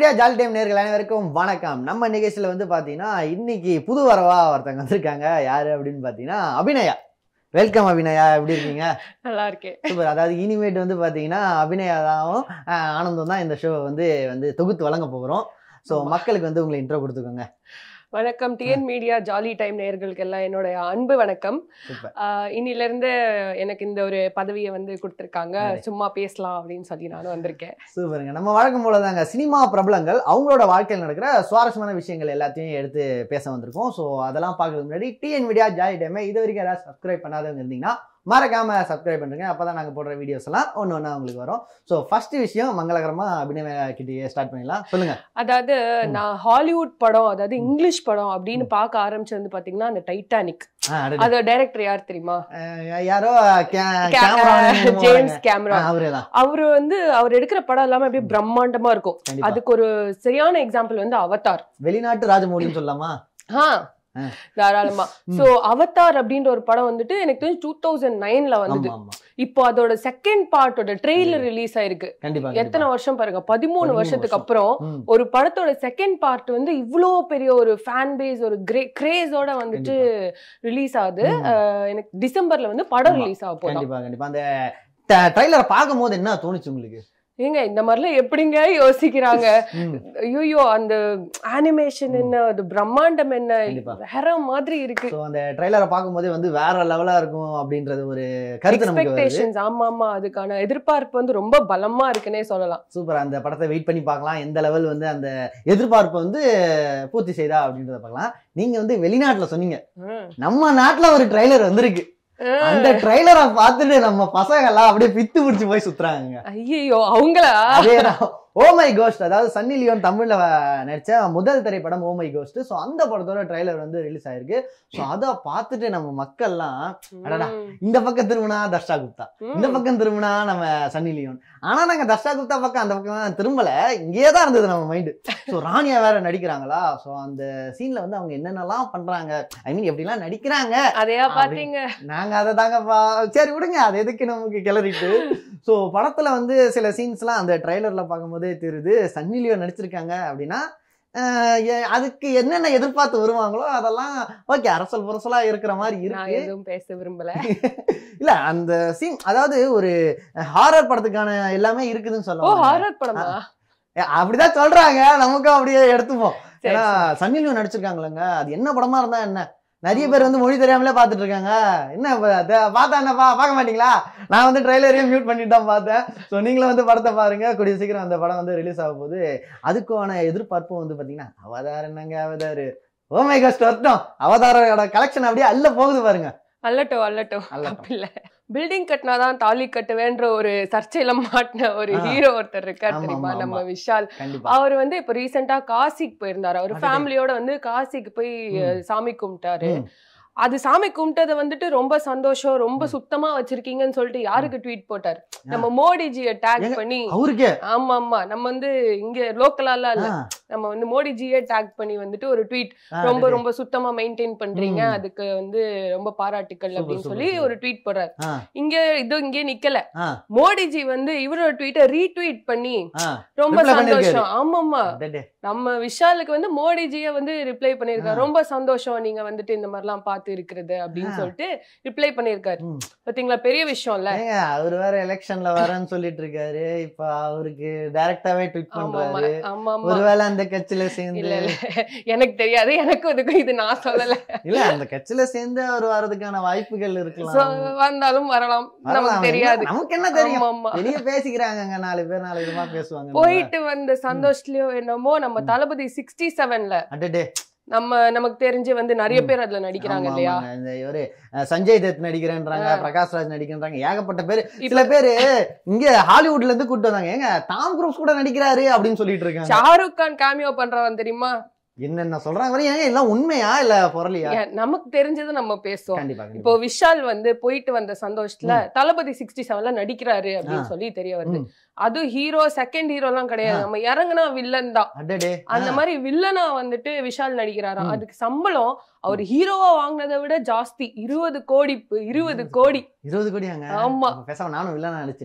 Media jolly time நேர்கள் அனைவருக்கும் வணக்கம் நம்ம நிகழ்ச்சியில வந்து பாத்தீங்கன்னா இன்னைக்கு புது வரவா ஒருத்தங்க வந்திருக்காங்க யாரு அப்படின்னு பாத்தீங்கன்னா அபிநயா வெல்கம் அபிநயா எப்படி இருக்கீங்க நல்லா இருக்கேன் சூப்பர் அதாவது இனிமேட் வந்து பாத்தீங்கன்னா அபிநயாதாவும் ஆஹ், ஆனந்தும் தான் இந்த ஷோவை வந்து வந்து தொகுத்து வழங்க போகிறோம் ஸோ ஆமா. மக்களுக்கு வந்து உங்களை இன்ட்ரோ கொடுத்துக்கோங்க வணக்கம் டிஎன் மீடியா ஜாலி டைம் நேயர்களுக்கு எல்லாம் என்னுடைய அன்பு வணக்கம் சூப்பர் ஆஹ் இன்னில இருந்து எனக்கு இந்த ஒரு பதவியை வந்து கொடுத்திருக்காங்க சரி. சும்மா பேசலாம் அப்படின்னு சொல்லி நானும் வந்திருக்கேன் சூப்பருங்க நம்ம வழக்கம் போல தாங்க சினிமா பிரபலங்கள் அவங்களோட வாழ்க்கையில் நடக்கிற சுவாரஸ்யமான விஷயங்கள் எல்லாத்தையும் எடுத்து பேச வந்திருக்கோம் ஸோ அதெல்லாம் பார்க்கறதுக்கு முன்னாடி டிஎன் மீடியா ஜாலி டைமை இது வரைக்கும் யாராவது சப்ஸ்கிரைப் பண்ணாதவங்க இருந்தீங்கன்னா மறக்காம சப்ஸ்கிரைப் பண்ணுங்க அப்பதான் நாங்க போடுற வீடியோஸ் எல்லாம் ஒன்று ஒன்றா உங்களுக்கு வரும் ஸோ ஃபர்ஸ்ட் விஷயம் மங்களகரமா அபிநய கிட்டேயே ஸ்டார்ட் பண்ணிடலாம் சொல்லுங்க அதாவது ம். நான் ஹாலிவுட் படம் அதாவது ம். இங்கிலீஷ் படம் அப்படின்னு பார்க்க ஆரம்பிச்சது வந்து பாத்தீங்கன்னா அந்த டைட்டானிக் ஆ, அடடே. அதோட டைரக்டர் யார் தெரியுமா அஹ், யாரோ கே- கே- கேமரா ஜேம்ஸ் கேமரா அவரே தான் அவரு வந்து அவர் எடுக்கிற படம் எல்லாமே அப்படியே பிரம்மாண்டமா இருக்கும் கண்டிப்பா அதுக்கு ஒரு சரியான எக்ஸாம்பிள் வந்து அவதார் வெளிநாட்டு ராஜமௌலின்னு சொல்லலாமா ஆ ஆ. தாராளமா ம். சோ அவதார் அப்படின்ற ஒரு படம் வந்துட்டு எனக்கு தெரிஞ்சு டூ தௌசண்ட் நைன்ல வந்தது ஆமா ஆமா இப்போ அதோட செகண்ட் பார்ட்டோட ட்ரெய்லர் ரிலீஸ் ஆயிருக்கு கண்டிப்பா எத்தனை வருஷம் பாருங்க பதிமூணு 13 வருஷத்துக்கு வருஷம். அப்புறம் ம், ஒரு படத்தோட செகண்ட் பார்ட் வந்து இவ்ளோ பெரிய ஒரு ஃபேன் பேஸ் ஒரு கிரே கிரேஸோட வந்துட்டு ரிலீஸ் ஆகுது ம். அஹ் எனக்கு டிசம்பர்ல வந்து படம் ஆமா. ரிலீஸ் ஆக போதும் கண்டிப்பா கண்டிப்பா அந்த ட்ரைலரை பார்க்கும் போது என்ன தோணுச்சு உங்களுக்கு ஏங்க இந்த மாதிரிலாம் எப்படிங்க யோசிக்கிறாங்க ம், ஐயோ அந்த அனிமேஷன் ம். என்ன அது பிரம்மாண்டம் என்ன கண்டிப்பா. வேற மாதிரி இருக்கு ஸோ அந்த ட்ரைலரை பார்க்கும்போதே வந்து வேற லெவலா இருக்கும் அப்படின்றது ஒரு கருத்து நமக்கு வருது எக்ஸ்பெக்டேஷன்ஸ் ஆமா ஆமா அதுக்கான எதிர்பார்ப்பு வந்து ரொம்ப பலமா இருக்குன்னே சொல்லலாம் சூப்பர் அந்த படத்தை வெயிட் பண்ணி பார்க்கலாம் எந்த லெவல் வந்து அந்த எதிர்பார்ப்பை வந்து பூர்த்தி செய்தா அப்படின்றத பார்க்கலாம் நீங்க வந்து வெளிநாட்டுல சொன்னீங்க நம்ம நாட்டுல ஒரு ட்ரைலர் வந்திருக்கு அந்த ட்ரைலரை பார்த்துட்டு நம்ம பசங்க எல்லாம் அப்படியே பித்து பிடிச்சு போய் சுத்துறாங்க ஐயோ அவங்களா அதேதான் ஓ மை கோஸ்ட் அதாவது சன்னி லியோன் தமிழ்ல வ- நடிச்ச முதல் திரைப்படம் ஓ மை கோஸ்ட் ஸோ அந்த படத்தோட ட்ரைலர் வந்து ரிலீஸ் ஆயிருக்கு ஸோ அதை பார்த்துட்டு நம்ம மக்கள்லாம் அடடா. ம். இந்த பக்கம் திரும்பினா தர்ஷா குப்தா இந்த ம். பக்கம் திரும்பினா நம்ம சன்னி லியோன் ஆனா நாங்க தர்ஷா குப்தா பக்கம் அந்த பக்கம் திரும்பல இங்கேயே தான் இருந்தது நம்ம மைண்டு ஸோ ராணியா வேற நடிக்கிறாங்களா ஸோ அந்த சீன்ல வந்து அவங்க என்னென்னலாம் பண்றாங்க ஐ மீன் எப்படிலாம் நடிக்கிறாங்க அதையா பாத்தீங்க நாங்க அதை தாங்க பா- சரி விடுங்க அது எதுக்கு நமக்கு கிளறிட்டு ஸோ படத்துல வந்து சில சீன்ஸ்லாம் அந்த ட்ரைலர்ல பார்க்கும்போதே தெரியுது சன்னி லியோன் நடிச்சிருக்காங்க அப்படின்னா ஆஹ் எ- அதுக்கு என்னென்ன எதிர்பார்த்து வருவாங்களோ அதெல்லாம் ஓகே அரசல் புரசலா இருக்கிற மாதிரி நான் இருக்கு எதுவும் பேச விரும்பல இல்ல அந்த சீன் அதாவது ஒரு ஹாரர் படத்துக்கான எல்லாமே இருக்குதுன்னு ஓ சொல்லுவாங்க ஹாரர் படமா ஏ, அப்படிதான் சொல்றாங்க நமக்கும் அப்படியே எடுத்துப்போம் சரி, ஏன்னா சன்னி லியோன் நடிச்சிருக்காங்களேங்க அது என்ன படமா இருந்தா என்ன நிறைய பேர் வந்து மொழி தெரியாமலே பார்த்துட்டு இருக்காங்க என்ன இப்ப த- பார்த்தா என்னப்பா பார்க்க மாட்டீங்களா நான் வந்து ட்ரைலரையும் மியூட் பண்ணிட்டு தான் பார்த்தேன் ஸோ நீங்களும் வந்து படத்தை பாருங்க கூடிய சீக்கிரம் அந்த படம் வந்து ரிலீஸ் ஆக போகுது அதுக்கான எதிர்பார்ப்பும் வந்து பாத்தீங்கன்னா அவதார் என்னங்க அவதார் ஓ மை கஸ்ட் வரட்டும் அவதாரோட கலெக்ஷன் அப்படியே அல்ல போகுது பாருங்க அல்லட்டும் அல்லட்டும் அல்லட்டும். தப்பில்ல பில்டிங் கட்டினாதான் தாலி கட்டுவேன்ற ஒரு சர்ச்சையில மாட்டின ஒரு ஆ. ஹீரோ ஒருத்தர் இருக்கார் ஆமா, தெரியுமா ஆமா, நம்ம ஆமா. விஷால் கண்டிப்பா அவர் வந்து இப்ப ரீசெண்டா காசிக்கு போயிருந்தாரு அவர் அடடே. ஃபேமிலியோட வந்து காசிக்கு போய் ம். அஹ், சாமி கும்பிட்டாரு ம். அது சாமி கும்பிட்டதை வந்துட்டு ரொம்ப சந்தோஷம் ரொம்ப ம். சுத்தமா வச்சிருக்கீங்கன்னு சொல்லிட்டு யாருக்கு ட்வீட் போட்டார் நம்ம மோடிஜியை டேக் எங்க- பண்ணி அவருக்கே ஆமா ஆமா நம்ம வந்து இங்க லோக்கலால இல்ல ஆ, நம்ம வந்து மோடிஜியே டேக் பண்ணி வந்துட்டு ஒரு ட்வீட் ஆ, ரொம்ப அடடே. ரொம்ப சுத்தமா மெயின்டைன் பண்றீங்க ம். அதுக்கு வந்து ரொம்ப பாராட்டுக்கள் Super, அப்படின்னு super, சொல்லி super. ஒரு ட்வீட் போடுறாரு ஆ, இங்க இது இங்கே நிக்கல ஆ, மோடிஜி வந்து இவரோட ட்வீட்டை ரீட்வீட் பண்ணி ஆ. ரொம்ப Reply பண்ணிருக்காரு. சந்தோஷம் ஆமாமா அடடே. நம்ம விஷாலுக்கு வந்து மோடிஜிய வந்து ரிப்ளை பண்ணிருக்காரு ஆ. ரொம்ப சந்தோஷம் நீங்க வந்துட்டு இந்த மாதிரிலாம் பார்த்து இருக்கிறது அப்படின்னு ஆ. சொல்லிட்டு ரிப்ளை பண்ணிருக்காரு ம். பாத்தீங்களா பெரிய விஷயம் இல்ல ஏங்க அவர் வேற எலெக்ஷன்ல வரேன்னு சொல்லிட்டு இருக்காரு இப்ப அவருக்கு டைரக்டாவே ட்வீட் ஆமா பண்றாரு ஆமா ஆமா ஒருவேளை அந்த கட்சியில இல்ல சேர்ந்து இல்ல எனக்கு தெரியாது எனக்கும் இதுக்கும் இது நான் சொல்லல இல்ல அந்த கட்சியில சேர்ந்து அவர் வர்றதுக்கான வாய்ப்புகள் So, இருக்கலாம் வந்தாலும் வரலாம் வரலாம். நமக்கு தெரியாது நமக்கு என்ன தெரியும் ஆமா ஆமா வெளிய பேசிக்கிறாங்க நாலு பேர் நாலு விதமா பேசுவாங்க போயிட்டு வந்த சந்தோஷ்லயோ என்னமோ நம்ம ம். தளபதி சிக்ஸ்டி செவன்ல அடடே நம்ம நமக்கு தெரிஞ்சு வந்து நிறைய ம். பேர் அதுல நடிக்கிறாங்க ஆமா, இல்லையா ஆமாங்க. இந்த இவரு அஹ், சஞ்சய் தத் நடிக்கிறேன்றாங்க ஆ. பிரகாஷ் ராஜ் நடிக்கிறேன்றாங்க ஏகப்பட்ட பேரு இப்ப சில பேரு இங்க ஹாலிவுட்ல இருந்து கூட்டு வந்தாங்க ஏங்க டாம் குரூப்ஸ் கூட நடிக்கிறாரு அப்படின்னு சொல்லிட்டு இருக்காங்க ஷாருக் கான் கேமியோ பண்றவன் தெரியுமா என்னென்ன சொல்றாங்க வரையும் ஏங்க எல்லாம் உண்மையா இல்ல பொருளியா ஏன், நமக்கு தெரிஞ்சது நம்ம பேசுவோம் கண்டிப்பா இப்போ கண்டிப்பா விஷால் வந்து போயிட்டு வந்த சந்தோஷத்துல தளபதி சிக்ஸ்டி செவன்ல நடிக்கிறாரு அப்படின்னு சொல்லி தெரிய வருது ம். அது ஹீரோ செகண்ட் ஹீரோ எல்லாம் கிடையாது ஆ. நம்ம இறங்குனா வில்லன் தான் அடடே அந்த மாதிரி வில்லனா வந்துட்டு விஷால் நடிக்கிறாராம் ம். அதுக்கு சம்பளம் அவர் ஹீரோவா வாங்கினதை விட ஜாஸ்தி இருபது கோடி இருபது கோடி இருபது கோடியாங்க ஆமா. அப்ப பேசாம நானும் வில்லனா நடிச்சிட்டா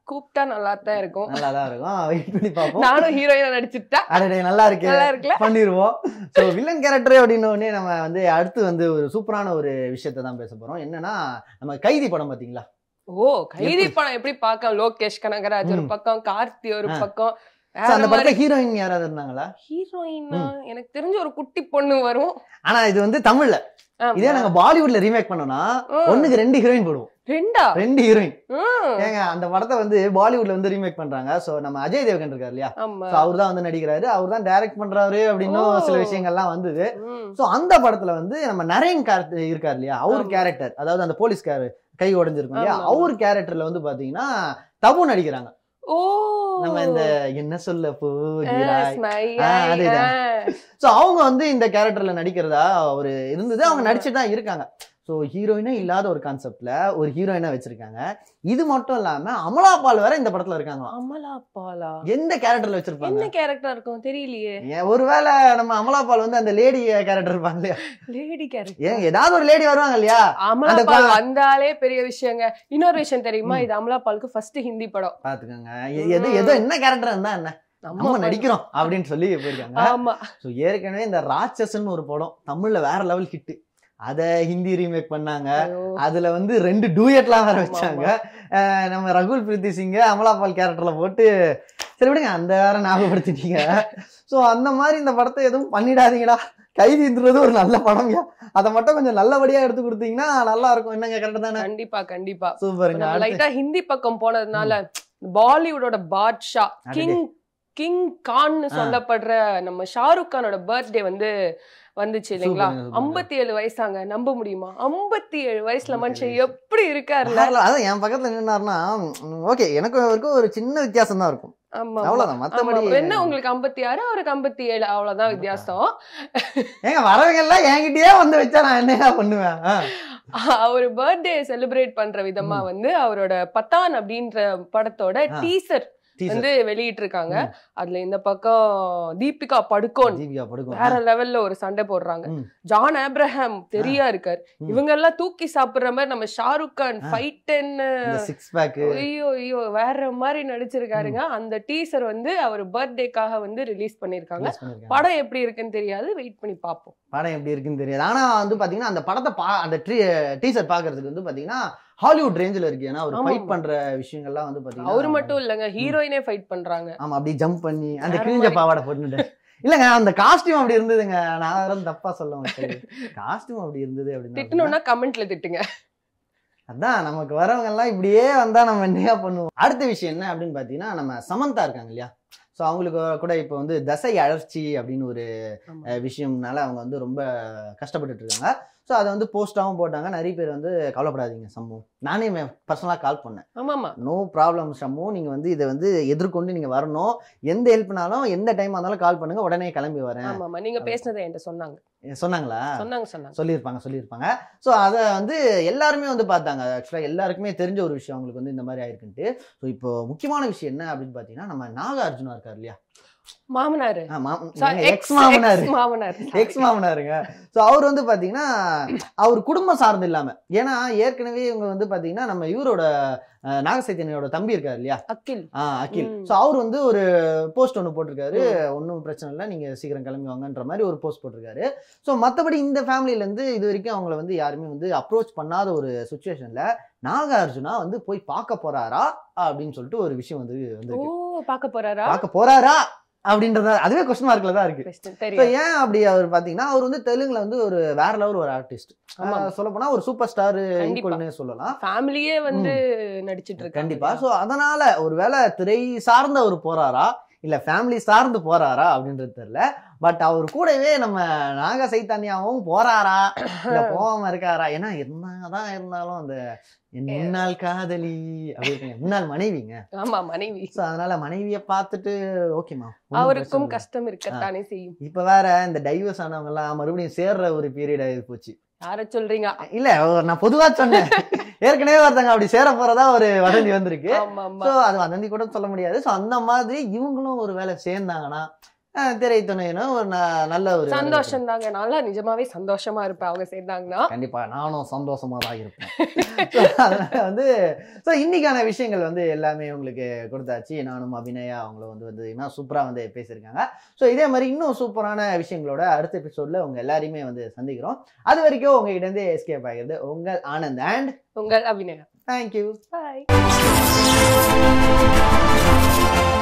கூப்பிட்டா நல்லா தான் இருக்கும் நல்லா தான் இருக்கும் வெயிட் பண்ணி பார்ப்போம் நானும் ஹீரோயினா நடிச்சுட்டா அடடே நல்லா இருக்கு நல்லா இருக்குல்ல பண்ணிடுவோம் ஸோ வில்லன் கேரக்டர் அப்படின்னு உடனே நம்ம வந்து அடுத்து வந்து ஒரு சூப்பரான ஒரு விஷயத்தை தான் பேச போறோம் என்னன்னா நம்ம கைதி படம் பாத்தீங்களா ஓ கைதி படம் எப்படி பார்க்க லோகேஷ் கனகராஜ் ஒரு ம். பக்கம் கார்த்தி ஒரு ஆ. பக்கம் So, அந்த படத்துல ஹீரோயின் யாராவது இருந்தாங்களா ஹீரோயினா எனக்கு தெரிஞ்ச ஒரு குட்டி பொண்ணு வரும் ஆனா இது வந்து தமிழ்ல ஆமா. இதே நாங்க பாலிவுட்ல ரீமேக் பண்ணோம்னா ஆ. ஒண்ணுக்கு ரெண்டு ஹீரோயின் போடுவோம் ரெண்டா ரெண்டு ஹீரோயின் ம். ஏங்க அந்த படத்தை வந்து பாலிவுட்ல வந்து ரீமேக் பண்றாங்க சோ நம்ம அஜய் தேவகன் இருக்காரு இல்லையா ஆமா சோ அவர் தான் வந்து நடிக்கிறாரு அவர் தான் டைரக்ட் பண்றாரு அப்படின்னும் ஓ. சில விஷயங்கள்லாம் வந்தது ம். சோ அந்த படத்துல வந்து நம்ம நரேன் கேரக்டர் இருக்காரு இல்லையா அவர் ஆமா. கேரக்டர் அதாவது அந்த போலீஸ்காரு கை உடைஞ்சிருக்கும் இல்லையா ஆமா. அவர் கேரக்டர்ல வந்து பாத்தீங்கன்னா தபு நடிக்கிறாங்க ஓ நம்ம இந்த என்ன சொல்ல ஆ, போகிறாய் ஸ்மை- ஆ, அதுதான். ஆ. சோ அவங்க வந்து இந்த கேரக்டர்ல நடிக்கிறதா ஒரு இருந்தது அவங்க ஆமா. நடிச்சுட்டு தான் இருக்காங்க சோ ஹீரோயினே இல்லாத ஒரு கான்செப்ட்ல ஒரு ஹீரோயினா வச்சிருக்காங்க இது மட்டும் இல்லாம அமலா பால் வேற இந்த படத்துல இருக்காங்களாம் அமலா பாலா எந்த கேரக்டர்ல வச்சிருப்பாங்க என்ன கேரக்டர் இருக்கும் தெரியலையே ஏன் ஒருவேளை நம்ம அமலா பால் வந்து அந்த லேடி கேரக்டர் இருப்பாங்க இல்லையா லேடி கேரக்டர் ஏன் ஏதாவது ஒரு லேடி வருவாங்க இல்லையா அமலா அந்த பால் பா- வந்தாலே பெரிய விஷயங்க இன்னொரு விஷயம் தெரியுமா ம். இது அமலா பாலுக்கு ஃபர்ஸ்ட் ஹிந்தி படம் பாத்துக்கோங்க எ- எது எதோ என்ன கேரக்டர் இருந்தா என்ன நம்ம நம்ம நடிக்கிறோம் அப்படின்னு சொல்லி போயிருக்காங்க ஆமா ஸோ ஏற்கனவே இந்த ராட்சசன் ஒரு படம் தமிழ்ல வேற லெவல் ஹிட் அத ஹிந்தி ரீமேக் பண்ணாங்க ஐயோ. அதுல வந்து ரெண்டு டூயட்லாம் வேற ஆமா, வச்சாங்க அஹ் நம்ம ரகுல் பிரீத்தி சிங்க அமலா பால் கேரக்டர்ல போட்டு சரி விடுங்க அந்த வேற ஞாபகப்படுத்திட்டீங்க ஸோ அந்த மாதிரி இந்த படத்தை எதுவும் பண்ணிடாதீங்கடா கைதின்றது ஒரு நல்ல படம்யா அதை மட்டும் கொஞ்சம் நல்லபடியா எடுத்து கொடுத்தீங்கன்னா நல்லா இருக்கும் என்னங்க கரெக்ட் தானே கண்டிப்பா கண்டிப்பா சூப்பருங்க நம்ம அடுத்து- லைட்டா ஹிந்தி பக்கம் போனதுனால பாலிவுட்டோட பாட்ஷா அடடே. கிங் கிங் கான்னு சொல்லப்படுற நம்ம ஷாருக் கானோட பர்த்டே வந்து வந்துச்சு இல்லைங்களா சூப்பருங்க, சூப்பருங்க. ஐம்பத்தி ஏழு வயசாங்க நம்ப முடியுமா ஐம்பத்தி ஏழு வயசுல மனுஷன் எப்படி இருக்காருல்ல வேற level. அதான் என் பக்கத்துல நின்னாருன்னா ஓகே எனக்கு அவருக்கும் ஒரு சின்ன வித்தியாசம் தான் இருக்கும் ஆமா அவ்வளவுதான் ஆமா. மத்தபடி என்ன உங்களுக்கு ஐம்பத்தி ஆறு அவருக்கு ஐம்பத்தி ஏழு அவ்வளவுதான் வித்தியாசம் ஏங்க வரவங்க எல்லாம் என்கிட்டயே வந்து வச்சா நான் என்னையா பண்ணுவேன் ஆ. அவர் பர்த்டே செலிப்ரேட் பண்ற விதமா வந்து அவரோட பத்தான் அப்படின்ற படத்தோட ஆ. Teaser teaser. வந்து வெளியிட்டு இருக்காங்க ம். அதுல இந்த பக்கம் தீபிகா படுகோன் ஜீவிகா படுக்கும் வேற லெவல்ல ஒரு சண்டை போடுறாங்க ம். ஜான் ஆப்ரஹாம் தெரியா இருக்காரு ம். இவங்க எல்லாம் தூக்கி சாப்பிடுற மாதிரி நம்ம ஷாருக் கான் ஆ. ஃபைட் இந்த சிக்ஸ் பேக் ஐயோ ஐயோ வேற மாதிரி நடிச்சிருக்காருங்க அந்த டீசர் வந்து அவர் பர்த்டேக்காக வந்து ரிலீஸ் பண்ணிருக்காங்க படம் எப்படி இருக்குன்னு தெரியாது வெயிட் பண்ணி பார்ப்போம் படம் எப்படி இருக்குன்னு தெரியாது ஆனா வந்து பாத்தீங்கன்னா அந்த படத்தை பா அந்த டீசர் பாக்குறதுக்கு வந்து பாத்தீங்கன்னா ஹாலிவுட் ரேஞ்சில் இருக்கு ஏன்னா அவர் ஆமா, ஃபைட் ஆமா. பண்ற விஷயங்கள்லாம் வந்து பாத்தீங்கன்னா அவரு மட்டும் இல்லங்க ஹீரோயினே ஃபைட் பண்றாங்க ஆமா அப்படி ஜம்ப் பண்ணி அந்த வேற கிழிஞ்ச மாதிரி. பாவாடை போட்டுட்டு இல்லங்க அந்த காஸ்டியூம் அப்படி இருந்ததுங்க நான் வேற தப்பா சொல்ல மாட்டேன் காஸ்டியூம் அப்படி இருந்தது அப்படின்னு திட்டணும்னா கமெண்ட்ல திட்டுங்க அதான் நமக்கு வரவங்க எல்லாம் இப்படியே வந்தா நம்ம என்னையா பண்ணுவோம் அடுத்த விஷயம் என்ன அப்படின்னு பாத்தீங்கன்னா நம்ம சமந்தா இருக்காங்க இல்லையா ஸோ அவங்களுக்கு கூட இப்போ வந்து தசை அழற்சி அப்படின்னு ஒரு ஆமா. அஹ், விஷயம்னால அவங்க வந்து ரொம்ப கஷ்டப்பட்டுட்டு இருக்காங்க ஸோ அதை வந்து போஸ்டாகவும் போட்டாங்க நிறைய பேர் வந்து கவலைப்படாதீங்க சம்மு நானே பர்சனலாக கால் பண்ணேன் ஆமாமா நோ ப்ராப்ளம் சம்மு நீங்கள் வந்து இதை வந்து எதிர்கொண்டு நீங்கள் வரணும் எந்த ஹெல்ப்னாலும் எந்த டைம் இருந்தாலும் கால் பண்ணுங்க உடனே கிளம்பி வரேன் ஆமாமா நீங்க பேசுனதை என்கிட்ட சொன்னாங்க சொன்னாங்களா சொன்னாங்க சொன்னாங்க சொல்லியிருப்பாங்க சொல்லியிருப்பாங்க ஸோ அதை வந்து எல்லாருமே வந்து பார்த்தாங்க ஆக்சுவலாக எல்லாருக்குமே தெரிஞ்ச ஒரு விஷயம் அவங்களுக்கு வந்து இந்த மாதிரி ஆயிருக்குன்ட்டு ஸோ இப்போ முக்கியமான விஷயம் என்ன அப்படின்னு பார்த்தீங்கன்னா நம்ம நாகார்ஜுனா இருக்கார் இல்லையா மாமனாரு ஆ, மாம்- Sorry, எங்க எக்ஸ் மாமனார் ex மாமனார் எக்ஸ் மாமனாருங்க ஸோ அவர் வந்து பார்த்தீங்கன்னா அவர் குடும்பம் சார்ந்து இல்லாம ஏன்னா ஏற்கனவே இவங்க வந்து பார்த்தீங்கன்னா நம்ம இவரோட அஹ், நாகசைத்தன்யோட தம்பி இருக்காரு இல்லையா அக்கில் ஆ அகில் ம். ஸோ அவர் வந்து ஒரு போஸ்ட் ஒன்று போட்டிருக்காரு ஒன்றும் பிரச்சனை இல்லை நீங்கள் சீக்கிரம் கிளம்பி வாங்கன்ற மாதிரி ஒரு போஸ்ட் போட்டிருக்காரு ஸோ மற்றபடி இந்த ஃபேமிலியிலேருந்து இது வரைக்கும் அவங்கள வந்து யாருமே வந்து அப்ரோச் பண்ணாத ஒரு சுச்சுவேஷனில் நாகார்ஜுனா வந்து போய் பார்க்க போறாரா அப்படின்னு சொல்லிட்டு ஒரு விஷயம் வந்து ஓ வந்து பாக்க போறாரா பார்க்க போறாரா அப்படின்றத அதுவே கொஸ்டின் மார்க்ல தான் இருக்கு Question ஸோ தெரியும் ஏன் அப்படி அவர் பார்த்தீங்கன்னா அவர் வந்து தெலுங்குல வந்து ஒரு வேற லெவல் ஒரு ஆர்டிஸ்ட் ஆமா. சொல்ல போனா ஒரு சூப்பர் ஸ்டார் கண்டிப்பா. ஈக்குவல்னே சொல்லலாம் ஃபேமிலியே வந்து நடிச்சிட்டு இருக்காங்க கண்டிப்பா சோ அதனால ஒருவேளை திரை சார்ந்த அவர் போறாரா இல்ல ஃபேமிலி சார்ந்து போறாரா அப்படின்றது தெரியல பட் அவர் கூடவே நம்ம நாக சைத்தன்யாவும் போறாரா இல்ல போகாம இருக்காரா ஏன்னா என்னதான் இருந்தாலும் அந்த என் முன்னாள் காதலி அப்படி இருக்குங்க. முன்னாள் மனைவிங்க ஆமா மனைவி சோ அதனால மனைவிய பார்த்துட்டு ஓகேமா அவருக்கும் கஷ்டம் இருக்கத்தானே செய்யும் இப்ப வேற இந்த டைவர்ஸ் ஆனவங்க எல்லாம் மறுபடியும் சேர்ற ஒரு பீரியட் ஆகி போச்சு யார சொல்றீங்க இல்ல ஒரு- நான் பொதுவா சொன்னேன் ஏற்கனவே ஒருத்தங்க அப்படி சேர போறதா ஒரு வதந்தி வந்திருக்கு ஆமா ஆமா ஸோ அது வதந்தி கூட சொல்ல முடியாது ஸோ அந்த மாதிரி இவங்களும் ஒரு வேலை சேர்ந்தாங்கன்னா அஹ், திரை துணையினும் ஒரு ந- நல்ல ஒரு சந்தோஷம் தாங்க நல்லா நிஜமாவே சந்தோஷமா இருப்பேன் அவங்க சேர்ந்தாங்கன்னா கண்டிப்பா நானும் சந்தோஷமா தான் இருப்பேன் So, அதனால வந்து ஸோ இன்னைக்கான விஷயங்கள் வந்து எல்லாமே உங்களுக்கு கொடுத்தாச்சு நானும் அபிநயா அவங்கள வந்து வந்து சூப்பரா வந்து பேசியிருக்காங்க ஸோ இதே மாதிரி இன்னும் சூப்பரான விஷயங்களோட அடுத்த எபிசோட்ல உங்க எல்லாரையுமே வந்து சந்திக்கிறோம் அது வரைக்கும் உங்ககிட்ட இருந்து எஸ்கேப் ஆகிறது உங்கள் ஆனந்த் அண்ட் உங்கள் அபிநயா தேங்க்யூ பாய்